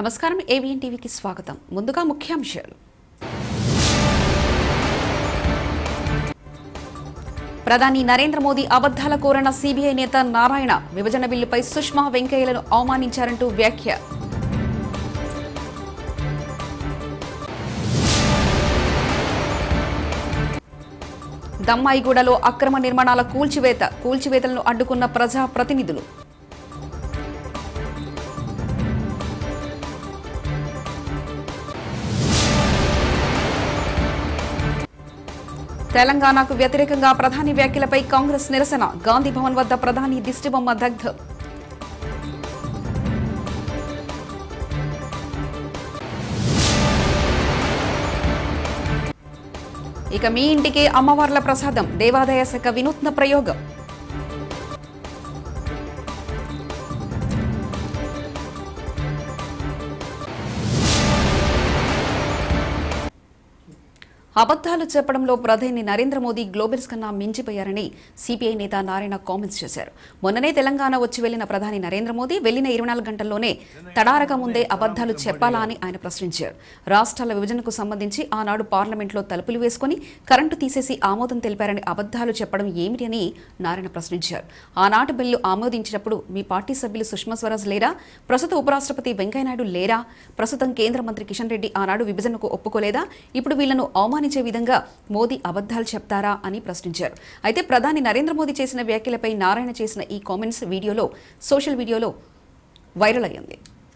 నమస్కారం ఏవిఎన్ టీవీకి స్వాగతం ముందుగా ముఖ్యాంశాలు ప్రధాని నరేంద్ర మోదీ అబద్దాల కోరన సీబీఐ నేత నారాయణ విభజన బిల్లుపై సుష్మా వెంకయ్యలను అవమానించారంటూ వ్యాఖ్య దమ్మాయిగూడలో అక్రమ నిర్మాణాల కూల్చివేత కూల్చివేతలను అడ్డుకున్న ప్రజా ప్రతినిధులు తెలంగాణకు వ్యతిరేకంగా ప్రధాని వ్యాఖ్యలపై కాంగ్రెస్ నిరసన గాంధీ భవన్ వద్ద ప్రధాని దిష్టిబొమ్మ దగ్ధం ఇక మీ ఇంటికే అమ్మవార్ల ప్రసాదం దేవాదాయ శాఖ వినూత్న ప్రయోగం అబద్దాలు చెప్పడంలో ప్రధాని నరేంద్ర మోదీ గ్లోబల్స్ కన్నా మించిపోయారని సిపిఐ నేత నారాయణ కామెంట్స్ చేశారు మొన్ననే తెలంగాణ వచ్చి వెళ్లిన ప్రధాని నరేంద్ర మోదీ వెళ్లిన ఇరవై నాలుగు గంటల్లోనే తడారక ముందే అబద్దాలు చెప్పాలా అని ఆయన ప్రశ్నించారు రాష్ట్రాల విభజనకు సంబంధించి ఆనాడు పార్లమెంట్లో తలుపులు వేసుకుని కరెంటు తీసేసి ఆమోదం తెలిపారని అబద్దాలు చెప్పడం ఏమిటి అని నారాయణ ప్రశ్నించారు ఆనాటి బిల్లు ఆమోదించినప్పుడు మీ పార్టీ సభ్యులు సుష్మా స్వరాజ్ లేరా ప్రస్తుత ఉపరాష్ట్రపతి వెంకయ్యనాయుడు లేరా ప్రస్తుతం కేంద్ర మంత్రి కిషన్ రెడ్డి ఆనాడు విభజనకు ఒప్పుకోలేదా ఇప్పుడు వీళ్లను అవమానించే విధంగా మోదీ అబద్దాలు చెప్తారా అని ప్రశ్నించారు అయితే ప్రధాని నరేంద్ర మోదీ చేసిన వ్యాఖ్యలపై నారాయణ చేసిన ఈ కామెంట్స్ వీడియోలో సోషల్ వీడియోలో వైరల్ అయ్యింది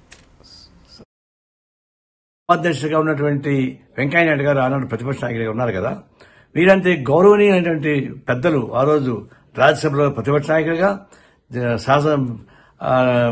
ఉపాధ్యక్షుడిగా ఉన్నటువంటి వెంకయ్య నాయుడు గారు ఆనాడు ప్రతిపక్ష నాయకుడిగా ఉన్నారు కదా వీరంతే గౌరవనీయమైనటువంటి పెద్దలు ఆ రోజు రాజ్యసభలో ప్రతిపక్ష నాయకుడిగా జ- శాసన ఆ,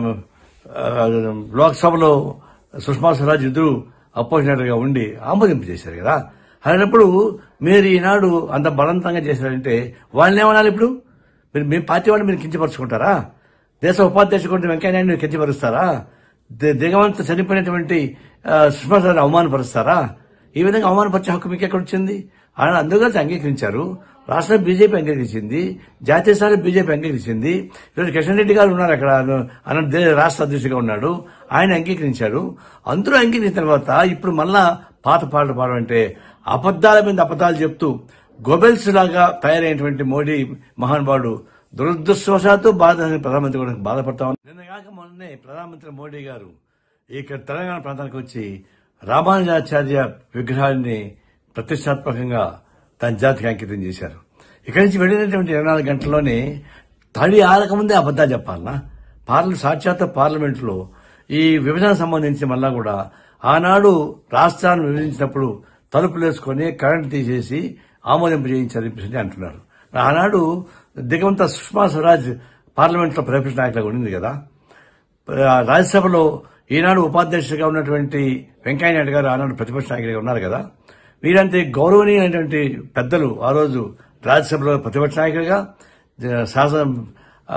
ఆ, లోక్సభలో సుష్మా స్వరాజ్ ఇద్దరు అపోజినర్గా ఉండి ఆమోదింపు చేశారు కదా అలాంటప్పుడు మీరు ఈనాడు అంత బలవంతంగా చేశారంటే వాళ్ళని ఏమనాలి ఇప్పుడు మీరు మీ పార్టీ వాళ్ళు మీరు కించపరుచుకుంటారా దేశ ఉపాధ్యక్షుడు వెంకయ్య నాయుడు కించపరుస్తారా ది- దిగవంత చనిపోయినటువంటి ఆ, సుష్మా స్వరాజ్ అవమానపరుస్తారా ఈ విధంగా అవమానపరిచే హక్కు మీకు ఎక్కడ వచ్చింది ఆయన అందరూ కలిసి అంగీకరించారు రాష్ట్రం బీజేపీ అంగీకరించింది జాతీయ స్థాయిలో బీజేపీ అంగీకరించింది ఈరోజు కిషన్ రెడ్డి గారు ఉన్నారు అక్కడ ఆయన దే- రాష్ట్ర అధ్యక్షుడిగా ఉన్నాడు ఆయన అంగీకరించారు అందరూ అంగీకరించిన తర్వాత ఇప్పుడు మళ్ళా పాత పాటలు పాడమంటే అబద్దాల మీద అబద్దాలు చెప్తూ గొబెల్స్ లాగా తయారైనటువంటి మోడీ మహానుభావుడు దురదృష్టవశాత్తు బాధ ప్రధానమంత్రి కూడా బాధపడతా ఉన్నారు నిన్న కాక మొన్నే ప్రధానమంత్రి మోడీ గారు ఇక్కడ తెలంగాణ ప్రాంతానికి వచ్చి రామానుజాచార్య విగ్రహాన్ని ప్రతిష్టాత్మకంగా తన జాతికి అంకితం చేశారు ఇక్కడి నుంచి వెళ్ళినటువంటి ఇరవై నాలుగు గంటల్లోనే తడి ఆరకముందే అబద్దాలు చెప్పాలనా పార్లమెంట్ సాక్షాత్ పార్లమెంట్లో ఈ విభజన సంబంధించి మళ్ళా కూడా ఆనాడు రాష్ట్రాన్ని విభజించినప్పుడు తలుపులు వేసుకొని కరెంట్ తీసేసి ఆమోదింపు చేయించారు చెప్పేసి అంటున్నారు ఆనాడు దిగవంత సుష్మా స్వరాజ్ పార్లమెంట్లో ప్రతిపక్ష నాయకులుగా ఉండింది కదా ఆ, రాజ్యసభలో ఈనాడు ఉపాధ్యక్షుడిగా ఉన్నటువంటి వెంకయ్య నాయుడు గారు ఆనాడు ప్రతిపక్ష నాయకుడిగా ఉన్నారు కదా వీరంతే గౌరవనీయమైనటువంటి పెద్దలు ఆ రోజు రాజ్యసభలో ప్రతిపక్ష నాయకుడిగా జ- శాసన ఆ,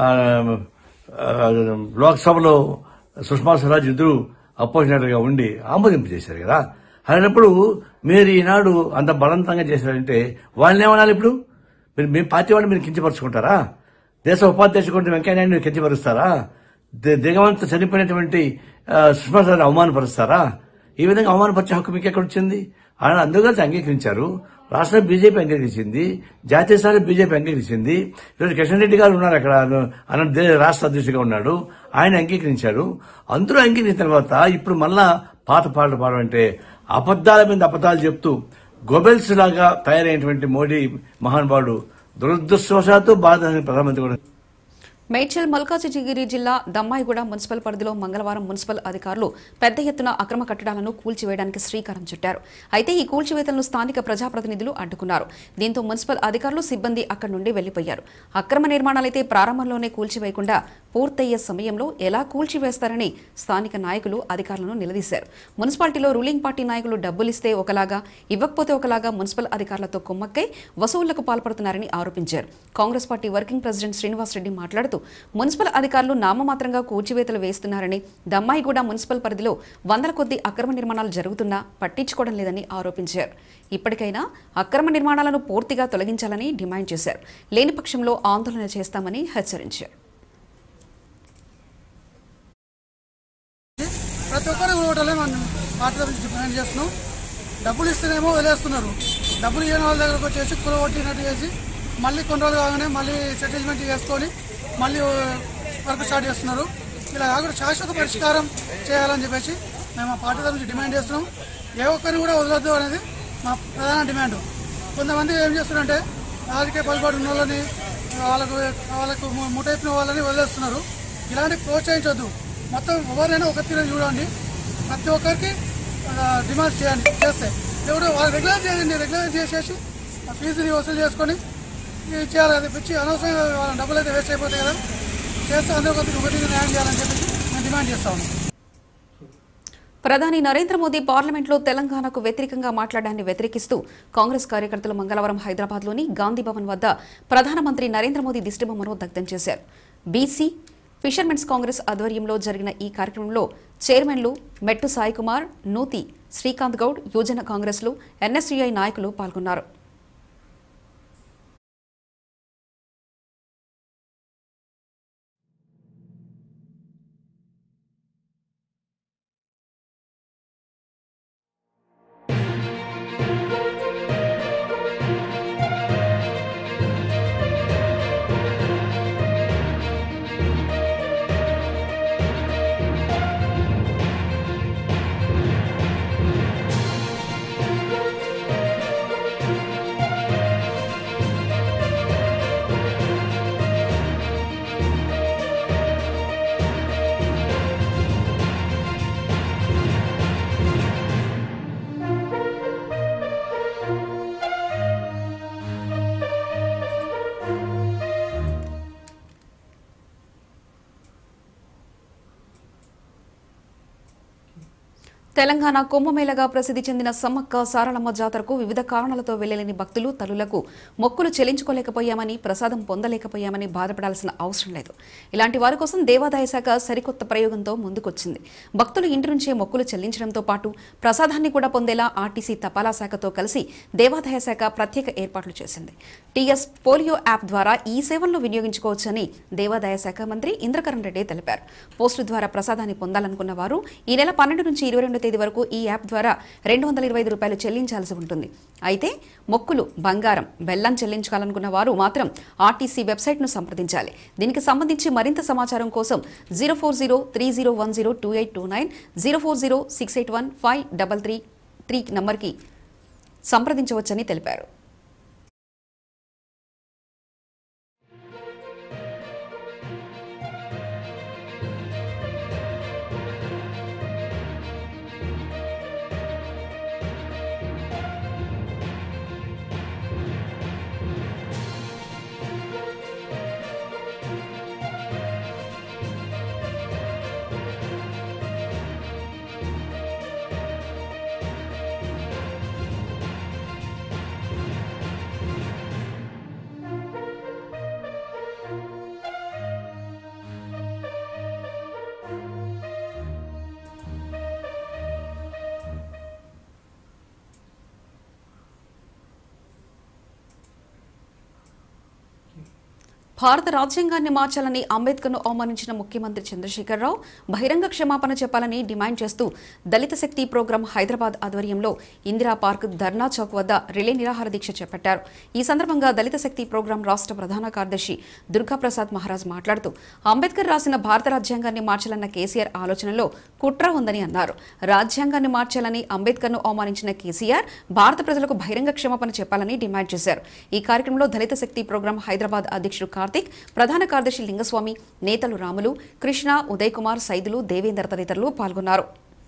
ఆ, లోక్సభలో సుష్మా స్వరాజ్ ఇద్దరు అపోజినర్గా ఉండి ఆమోదింపు చేశారు కదా అలాంటప్పుడు మీరు ఈనాడు అంత బలవంతంగా చేశారంటే వాళ్ళని ఏమనాలి ఇప్పుడు మీరు మీ పార్టీ వాళ్ళు మీరు కించపరుచుకుంటారా దేశ ఉపాధ్యక్షుడు వెంకయ్య నాయుడు కించపరుస్తారా ది- దిగవంత చనిపోయినటువంటి ఆ, సుష్మా స్వరాజ్ అవమానపరుస్తారా ఈ విధంగా అవమానపరిచే హక్కు మీకు ఎక్కడ వచ్చింది ఆయన అందరూ కలిసి అంగీకరించారు రాష్ట్రం బీజేపీ అంగీకరించింది జాతీయ స్థాయిలో బీజేపీ అంగీకరించింది ఈరోజు కిషన్ రెడ్డి గారు ఉన్నారు అక్కడ ఆయన దే- రాష్ట్ర అధ్యక్షుడిగా ఉన్నాడు ఆయన అంగీకరించారు అందరూ అంగీకరించిన తర్వాత ఇప్పుడు మళ్ళా పాత పాటలు పాడమంటే అబద్దాల మీద అబద్దాలు చెప్తూ గొబెల్స్ లాగా తయారైనటువంటి మోడీ మహానుభావుడు దురదృష్టవశాత్తు బాధ ప్రధానమంత్రి కూడా మేడ్చల్ మల్కాజిగిరి జిల్లా దమ్మాయిగూడ మున్సిపల్ పరిధిలో మంగళవారం మున్సిపల్ అధికారులు పెద్ద ఎత్తున అక్రమ కట్టడాలను కూల్చివేయడానికి శ్రీకారం చుట్టారు అయితే ఈ కూల్చివేతలను స్థానిక ప్రజాప్రతినిధులు అడ్డుకున్నారు దీంతో మున్సిపల్ అధికారులు సిబ్బంది అక్కడి నుండి వెళ్లిపోయారు అక్రమ నిర్మాణాలైతే ప్రారంభంలోనే కూల్చివేయకుండా పూర్తయ్యే సమయంలో ఎలా కూల్చివేస్తారని స్థానిక నాయకులు అధికారులను నిలదీశారు మున్సిపాలిటీలో రూలింగ్ పార్టీ నాయకులు డబ్బులిస్తే ఒకలాగా ఇవ్వకపోతే ఒకలాగా మున్సిపల్ అధికారులతో కుమ్మక్కై వసూళ్లకు పాల్పడుతున్నారని ఆరోపించారు Congress party working president Srinivas Reddy మాట్లాడుతూ మున్సిపల్ అధికారులు నామమాత్రంగా కూల్చివేతలు వేస్తున్నారని దమ్మాయిగూడ మున్సిపల్ పరిధిలో వందల కొద్ది అక్రమ నిర్మాణాలు జరుగుతున్నా పట్టించుకోవడం లేదని ఆరోపించారు ఇప్పటికైనా అక్రమ నిర్మాణాలను పూర్తిగా తొలగించాలని డిమాండ్ చేశారు లేని పక్షంలో ఆందోళన చేస్తామని హెచ్చరించారు ప్రతి ఒక్కరు ఓటర్లు ఇస్తేనేమో వదిలేస్తున్నారు డబ్బులు ఇవ్వని వాళ్ళ దగ్గరకు వచ్చేసి కుల కొట్టినట్టు చేసి మళ్ళీ కొన్ని రోజులు కాగానే మళ్ళీ సెటిల్మెంట్ చేసుకొని మళ్ళీ వర్క్ స్టార్ట్ చేస్తున్నారు ఇలా కాకుండా శాశ్వత పరిష్కారం చేయాలని చెప్పేసి మేము మా పార్టీ తరఫు నుంచి డిమాండ్ చేస్తున్నాం ఏ ఒక్కరిని కూడా వదలొద్దు అనేది మా ప్రధాన డిమాండ్ కొంతమంది ఏం చేస్తున్నారంటే రాజకీయ పలుబాటు ఉన్న వాళ్ళని వాళ్ళకు వాళ్ళకు ము- ముటైపిన వాళ్ళని వదిలేస్తున్నారు ఇలాంటి ప్రోత్సహించొద్దు మొత్తం ఎవరైనా ఒక తీరు చూడండి ప్రతి ఒక్కరికి ఆ, డిమాండ్ చేయండి చేస్తే ఎవరు వాళ్ళు రెగ్యులర్ చేయండి రెగ్యులర్ చేసేసి ఆ ఫీజుని వసూలు చేసుకొని ఇది చేయాలి అది పిచ్చి అనవసరంగా వాళ్ళ డబ్బులు అయితే వేస్ట్ అయిపోతాయి కదా చేస్తే అందరూ ఒకరికి ఒకటి న్యాయం చేయాలని చెప్పి మేము డిమాండ్ చేస్తా ఉన్నాం ప్రధాని నరేంద్ర మోదీ పార్లమెంట్లో తెలంగాణకు వ్యతిరేకంగా మాట్లాడాన్ని వ్యతిరేకిస్తూ కాంగ్రెస్ కార్యకర్తలు మంగళవారం హైదరాబాద్లోని గాంధీ భవన్ వద్ద ప్రధానమంత్రి నరేంద్ర మోదీ దిష్టిబొమ్మను దగ్ధం చేశారు బీసీ ఫిషర్మెన్స్ కాంగ్రెస్ ఆధ్వర్యంలో జరిగిన ఈ కార్యక్రమంలో చైర్మన్లు మెట్టు సాయి కుమార్ నూతి శ్రీకాంత్ గౌడ్ యువజన కాంగ్రెస్లు ఎన్ఎస్యుఐ నాయకులు పాల్గొన్నారు తెలంగాణ కుంభమేళగా ప్రసిద్ధి చెందిన సమ్మక్క సారళమ్మ జాతరకు వివిధ కారణాలతో వెళ్లలేని భక్తులు తల్లులకు మొక్కులు చెల్లించుకోలేకపోయామని ప్రసాదం పొందలేకపోయామని బాధపడాల్సిన అవసరం లేదు ఇలాంటి వారి కోసం దేవాదాయ శాఖ సరికొత్త ప్రయోగంతో ముందుకొచ్చింది భక్తులు ఇంటి నుంచే మొక్కులు చెల్లించడంతో పాటు ప్రసాదాన్ని కూడా పొందేలా ఆర్టీసీ తపాలా శాఖతో కలిసి దేవాదాయ శాఖ ప్రత్యేక ఏర్పాట్లు చేసింది టీఎస్ పోలియో యాప్ ద్వారా ఈ సేవలను వినియోగించుకోవచ్చని దేవాదాయ శాఖ మంత్రి ఇంద్రకరణ్ రెడ్డి తెలిపారు పోస్టు ద్వారా ప్రసాదాన్ని పొందాలనుకున్న వారు ఈ నెల పన్నెండు నుంచి ఇరవై రెండు తేదీ వరకు ఈ యాప్ ద్వారా రెండు వందల ఇరవై ఐదు రూపాయలు చెల్లించాల్సి ఉంటుంది అయితే మొక్కులు బంగారం బెల్లం చెల్లించాలనుకున్న వారు మాత్రం ఆర్టీసీ వెబ్సైట్ను సంప్రదించాలి దీనికి సంబంధించి మరింత సమాచారం కోసం zero four zero three zero one zero two eight two nine zero four zero six eight one five double three three నంబర్కి సంప్రదించవచ్చని తెలిపారు భారత రాజ్యాంగాన్ని మార్చాలని అంబేద్కర్ను అవమానించిన ముఖ్యమంత్రి చంద్రశేఖరరావు బహిరంగ క్షమాపణ చెప్పాలని డిమాండ్ చేస్తూ దళిత శక్తి ప్రోగ్రాం హైదరాబాద్ ఆధ్వర్యంలో ఇందిరా పార్క్ ధర్నా చౌక్ వద్ద రిలే నిరాహార దీక్ష చేపట్టారు ఈ సందర్భంగా దళిత శక్తి ప్రోగ్రాం రాష్ట్ర ప్రధాన కార్యదర్శి దుర్గాప్రసాద్ మహారాజ్ మాట్లాడుతూ అంబేద్కర్ రాసిన భారత రాజ్యాంగాన్ని మార్చాలన్న కేసీఆర్ ఆలోచనలో కుట్ర ఉందని అన్నారు రాజ్యాంగాన్ని మార్చాలని అంబేద్కర్ను అవమానించిన కేసీఆర్ భారత ప్రజలకు బహిరంగ క్షమాపణ చెప్పాలని డిమాండ్ చేశారు ఈ కార్యక్రమంలో దళిత శక్తి ప్రోగ్రాం హైదరాబాద్ అధ్యక్షుడు కార్తిక్ ప్రధాన కార్యదర్శి లింగస్వామి నేతలు రాములు కృష్ణ ఉదయ్ కుమార్ సైదులు దేవేందర్ తదితరులు పాల్గొన్నారు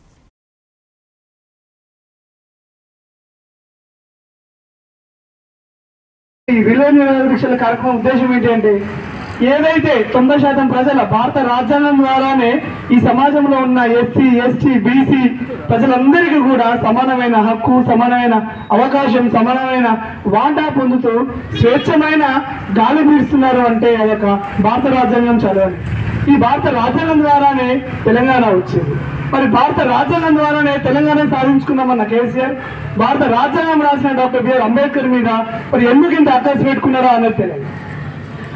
ఈ విలువ నిరాదీక్షల కార్యక్రమం ఉద్దేశం ఏంటంటే ఏదైతే తొంభై శాతం ప్రజల భారత రాజ్యాంగం ద్వారానే ఈ సమాజంలో ఉన్న ఎస్సీ ఎస్టీ బీసీ ప్రజలందరికీ కూడా సమానమైన హక్కు సమానమైన అవకాశం సమానమైన వాటా పొందుతూ స్వేచ్ఛమైన గాలి పీలుస్తున్నారు అంటే అదొక భారత రాజ్యాంగం చదవండి ఈ భారత రాజ్యాంగం ద్వారానే తెలంగాణ వచ్చింది మరి భారత రాజ్యాంగం ద్వారానే తెలంగాణ సాధించుకున్నామన్న కేసీఆర్ భారత రాజ్యాంగం రాసిన డాక్టర్ బిఆర్ అంబేద్కర్ మీద మరి ఎందుకు ఇంత అక్కసు పెట్టుకున్నారో అనేది తెలియదు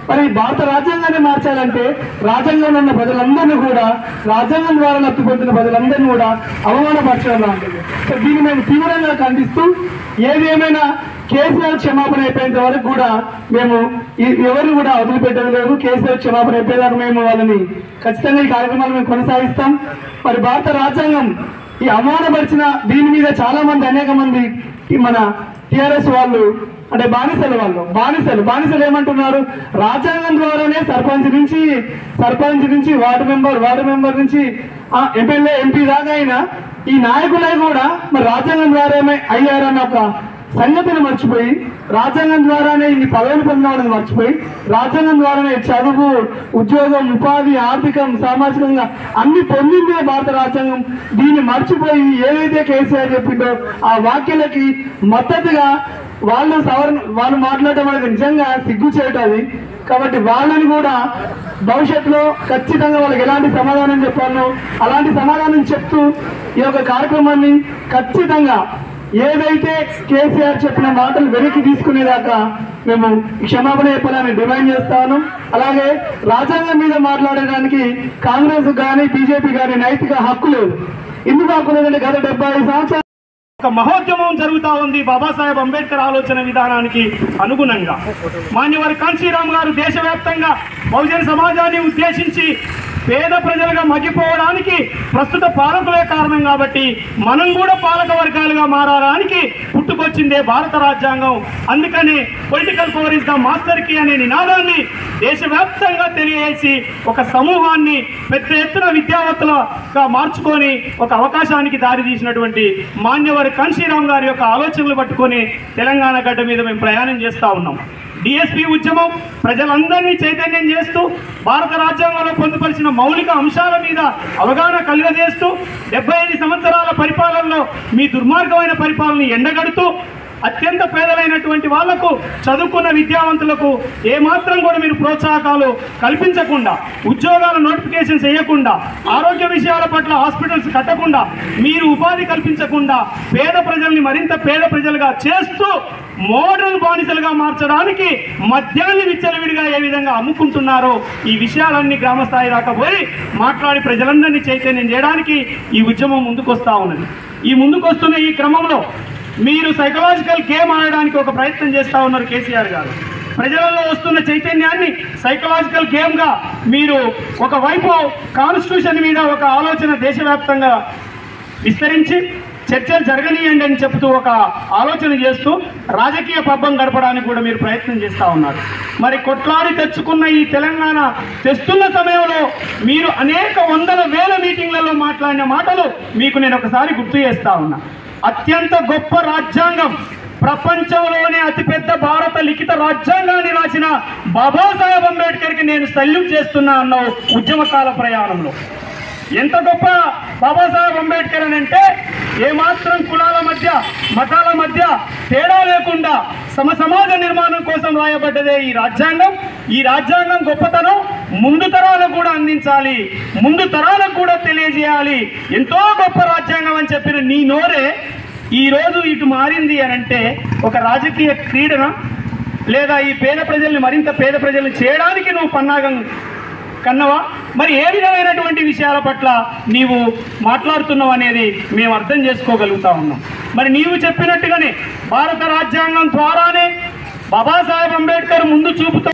మరి భారత రాజ్యాంగాన్ని మార్చాలంటే రాజ్యాంగంలో ఉన్న ప్రజలందరినీ కూడా రాజ్యాంగం ద్వారా లబ్ధి పొందిన ప్రజలందరినీ కూడా అవమానపరచడం లాంటిది సో దీన్ని మేము తీవ్రంగా ఖండిస్తూ ఏది ఏమైనా కేసీఆర్ క్షమాపణ అయిపోయేంత వరకు కూడా మేము ఈ- ఎవరిని కూడా వదిలిపెట్టడం లేదు కేసీఆర్ క్షమాపణ అయిపోయేదాకా మేము వాళ్ళని ఖచ్చితంగా ఈ కార్యక్రమాలు మేము కొనసాగిస్తాం మరి భారత రాజ్యాంగం ఈ అవమానపరిచిన దీని మీద చాలా మంది అనేక మంది ఈ మన టిఆర్ఎస్ వాళ్ళు అంటే బానిసలు వాళ్ళు బానిసలు బానిసలు ఏమంటున్నారు రాజ్యాంగం ద్వారానే సర్పంచ్ నుంచి సర్పంచ్ నుంచి వార్డు మెంబర్ వార్డు మెంబర్ నుంచి ఎమ్మెల్యే ఎంపీ దాకా అయినా ఈ నాయకులే కూడా మరి రాజ్యాంగం ద్వారా ఏమై అయ్యారన్న ఒక సంగతిని మర్చిపోయి రాజ్యాంగం ద్వారానే ఈ పదవులు పొందాలని మర్చిపోయి రాజ్యాంగం ద్వారానే చదువు ఉద్యోగం ఉపాధి ఆర్థికం సామాజికంగా అన్ని పొందిందే భారత రాజ్యాంగం దీన్ని మర్చిపోయి ఏదైతే కేసీఆర్ చెప్పిండో ఆ వాక్యాలకి మద్దతుగా వాళ్ళు సవరణ వాళ్ళు మాట్లాడటం అనేది నిజంగా సిగ్గు చేయటది కాబట్టి వాళ్ళని కూడా భవిష్యత్తులో ఖచ్చితంగా వాళ్ళకి ఎలాంటి సమాధానం చెప్పాలో అలాంటి సమాధానం చెప్తూ ఈ యొక్క కార్యక్రమాన్ని ఖచ్చితంగా ఏదైతే కేసీఆర్ చెప్పిన మాటలు వెనక్కి తీసుకునేదాకా మేము క్షమాపణ చెప్పాలని డిమాండ్ చేస్తాను అలాగే రాజ్యాంగం మీద మాట్లాడడానికి కాంగ్రెస్ కానీ బీజేపీ కానీ నైతిక హక్కు లేదు ఎందుకు హక్కు లేదంటే గత డెబ్బై ఐదు సంవత్సరాలు ఒక మహోద్యమం జరుగుతా ఉంది బాబాసాహెబ్ అంబేద్కర్ ఆలోచన విధానానికి అనుగుణంగా మాన్యవారి కాంశీరామ్ గారు దేశవ్యాప్తంగా బహుజన సమాజాన్ని ఉద్దేశించి పేద ప్రజలుగా మగ్గిపోవడానికి ప్రస్తుత పాలకులే కారణం కాబట్టి మనం కూడా పాలక వర్గాలుగా మారడానికి పుట్టుకొచ్చిందే భారత రాజ్యాంగం అందుకని political power is the master key అనే నినాదాన్ని దేశవ్యాప్తంగా తెలియజేసి ఒక సమూహాన్ని పెద్ద ఎత్తున విద్యావంతులుగా మార్చుకొని ఒక అవకాశానికి దారి తీసినటువంటి మాన్యవారి కాంశీరామ్ గారి యొక్క ఆలోచనలు పట్టుకొని తెలంగాణ గడ్డ మీద మేము ప్రయాణం చేస్తూ ఉన్నాం డిఎస్పీ ఉద్యమం ప్రజలందరినీ చైతన్యం చేస్తూ భారత రాజ్యాంగంలో పొందుపరిచిన మౌలిక అంశాల మీద అవగాహన కలుగజేస్తూ డెబ్బై ఐదు సంవత్సరాల పరిపాలనలో మీ దుర్మార్గమైన పరిపాలన ఎండగడుతూ అత్యంత పేదలైనటువంటి వాళ్లకు చదువుకున్న విద్యావంతులకు ఏమాత్రం కూడా మీరు ప్రోత్సాహకాలు కల్పించకుండా ఉద్యోగాల నోటిఫికేషన్ చేయకుండా ఆరోగ్య విషయాల పట్ల హాస్పిటల్స్ కట్టకుండా మీరు ఉపాధి కల్పించకుండా పేద ప్రజల్ని మరింత పేద ప్రజలుగా చేస్తూ మోడల్ బానిసలుగా మార్చడానికి మద్యాన్ని విచ్చలవిడిగా ఏ విధంగా అమ్ముకుంటున్నారో ఈ విషయాలన్నీ గ్రామ స్థాయి దాకా పోయి మాట్లాడి ప్రజలందరినీ చైతన్యం చేయడానికి ఈ ఉద్యమం ముందుకొస్తా ఉన్నది ఈ ముందుకొస్తున్న ఈ క్రమంలో మీరు సైకలాజికల్ గేమ్ ఆడడానికి ఒక ప్రయత్నం చేస్తా ఉన్నారు కేసీఆర్ గారు ప్రజలలో వస్తున్న చైతన్యాన్ని సైకలాజికల్ గేమ్ గా మీరు ఒకవైపు కాన్స్టిట్యూషన్ మీద ఒక ఆలోచన దేశవ్యాప్తంగా విస్తరించి చర్చలు జరగనీయండి అని చెప్తూ ఒక ఆలోచన చేస్తూ రాజకీయ పబ్బం గడపడానికి కూడా మీరు ప్రయత్నం చేస్తూ ఉన్నారు మరి కొట్లాడి తెచ్చుకున్న ఈ తెలంగాణ తెస్తున్న సమయంలో మీరు అనేక వందల వేల మీటింగ్లలో మాట్లాడిన మాటలు మీకు నేను ఒకసారి గుర్తు చేస్తా ఉన్నా అత్యంత గొప్ప రాజ్యాంగం ప్రపంచంలోనే అతిపెద్ద భారత లిఖిత రాజ్యాంగాన్ని రాసిన బాబాసాహెబ్ అంబేద్కర్కి నేను సల్యూట్ చేస్తున్నా అన్నావు ఉద్యమకాల ప్రయాణంలో ఎంత గొప్ప బాబాసాహెబ్ అంబేద్కర్ అని అంటే ఏమాత్రం కులాల మధ్య మతాల మధ్య తేడా లేకుండా సమ సమాజ నిర్మాణం కోసం రాయబడ్డదే ఈ రాజ్యాంగం ఈ రాజ్యాంగం గొప్పతనం ముందు తరాలకు కూడా అందించాలి ముందు తరాలకు కూడా తెలియజేయాలి ఎంతో గొప్ప రాజ్యాంగం అని చెప్పిన నీ నోరే ఈ రోజు ఇటు మారింది అని అంటే ఒక రాజకీయ క్రీడన లేదా ఈ పేద ప్రజల్ని మరింత పేద ప్రజల్ని చేయడానికి నువ్వు పన్నాగం కన్నవా మరి ఏ విధమైనటువంటి విషయాల పట్ల నీవు మాట్లాడుతున్నావు అనేది మేము అర్థం చేసుకోగలుగుతా ఉన్నాం మరి నీవు చెప్పినట్టుగానే భారత రాజ్యాంగం ద్వారానే బాబాసాహెబ్ అంబేద్కర్ ముందు చూపుతో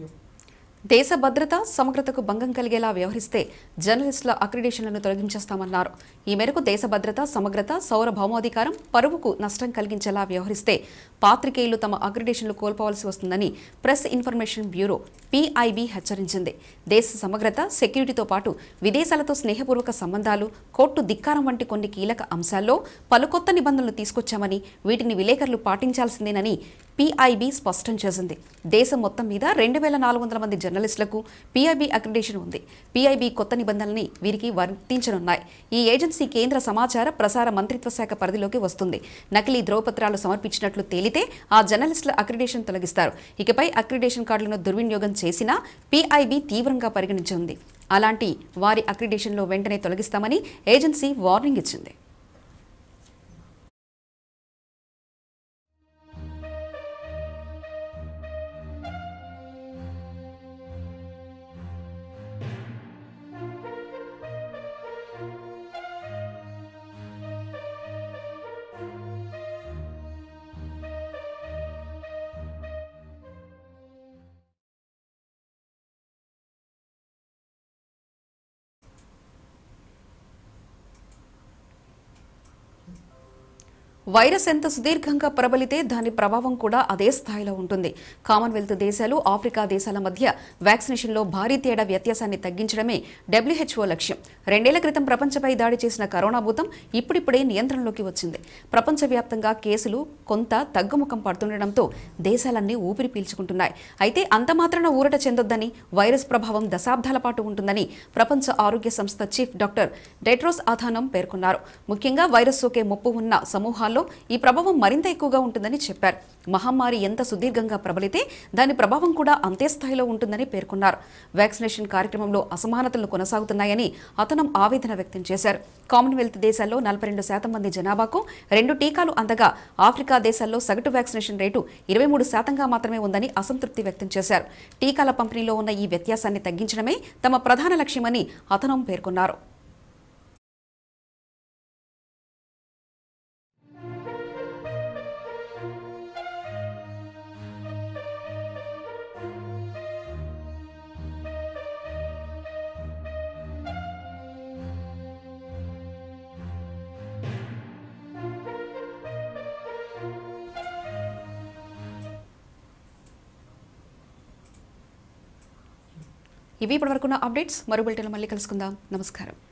దేశ భద్రత సమగ్రతకు భంగం కలిగేలా వ్యవహరిస్తే జర్నలిస్టుల అక్రిడేషన్లను తొలగించేస్తామన్నారు ఈ మేరకు దేశ భద్రత సమగ్రత సౌర భౌమాధికారం పరువుకు నష్టం కలిగించేలా వ్యవహరిస్తే పాత్రికేయులు తమ అక్రిడేషన్లు కోల్పోవాల్సి వస్తుందని ప్రెస్ ఇన్ఫర్మేషన్ బ్యూరో పీఐబీ హెచ్చరించింది దేశ సమగ్రత సెక్యూరిటీతో పాటు విదేశాలతో స్నేహపూర్వక సంబంధాలు కోర్టు ధిక్కారం వంటి కొన్ని కీలక అంశాల్లో పలు కొత్త నిబంధనలు తీసుకొచ్చామని వీటిని విలేకరులు పాటించాల్సిందేనని పీఐబీ స్పష్టం చేసింది దేశం మొత్తం మీద రెండు వేల నాలుగు వందల మంది జర్నలిస్టులకు పీఐబీ అక్రిడేషన్ ఉంది పీఐబీ కొత్త నిబంధనల్ని వీరికి వర్తించనున్నాయి ఈ ఏజెన్సీ కేంద్ర సమాచార ప్రసార మంత్రిత్వ శాఖ పరిధిలోకి వస్తుంది నకిలీ ధ్రువపత్రాలు సమర్పించినట్లు తేలితే ఆ జర్నలిస్టుల అక్రిడేషన్ తొలగిస్తారు ఇకపై అక్రిడేషన్ కార్డులను దుర్వినియోగం చేసినా పీఐబీ తీవ్రంగా పరిగణించింది అలాంటి వారి అక్రిడేషన్లో వెంటనే తొలగిస్తామని ఏజెన్సీ వార్నింగ్ ఇచ్చింది వైరస్ ఎంత సుదీర్ఘంగా ప్రబలితే దాని ప్రభావం కూడా అదే స్థాయిలో ఉంటుంది కామన్వెల్త్ దేశాలు ఆఫ్రికా దేశాల మధ్య వ్యాక్సినేషన్లో భారీ తేడా వ్యత్యాసాన్ని తగ్గించడమే డబ్ల్యూహెచ్ఓ లక్ష్యం రెండేళ్ల క్రితం ప్రపంచపై దాడి చేసిన కరోనా భూతం ఇప్పుడిప్పుడే నియంత్రణలోకి వచ్చింది ప్రపంచవ్యాప్తంగా కేసులు కొంత తగ్గుముఖం పడుతుండటంతో దేశాలన్నీ ఊపిరి పీల్చుకుంటున్నాయి అయితే అంత మాత్రాన ఊరట చెందొద్దని వైరస్ ప్రభావం దశాబ్దాల పాటు ఉంటుందని ప్రపంచ ఆరోగ్య సంస్థ చీఫ్ డాక్టర్ డెట్రోస్ ఆథానం పేర్కొన్నారు ముఖ్యంగా వైరస్ సోకే ముప్పు ఉన్న సమూహాల్లో ఈ ప్రభావం మరింత ఎక్కువగా ఉంటుందని చెప్పారు మహమ్మారి ఎంత సుదీర్ఘంగా ప్రబలితే దాని ప్రభావం కూడా అంతే స్థాయిలో ఉంటుందని పేర్కొన్నారు వ్యాక్సినేషన్ కార్యక్రమంలో అసమానతలు కొనసాగుతున్నాయని అతనం ఆవేదన వ్యక్తం చేశారు కామన్వెల్త్ దేశాల్లో నలభై రెండు శాతం మంది జనాభాకు రెండు టీకాలు అందగా ఆఫ్రికా దేశాల్లో సగటు వ్యాక్సినేషన్ రేటు ఇరవై మూడు శాతంగా మాత్రమే ఉందని అసంతృప్తి వ్యక్తం చేశారు టీకాల పంపిణీలో ఉన్న ఈ వ్యత్యాసాన్ని తగ్గించడమే తమ ప్రధాన లక్ష్యమని అతనం పేర్కొన్నారు ఇవి ఇప్పటివరకున్న అప్డేట్స్ మరో బులెటిన్లో మళ్ళీ కలుసుకుందాం నమస్కారం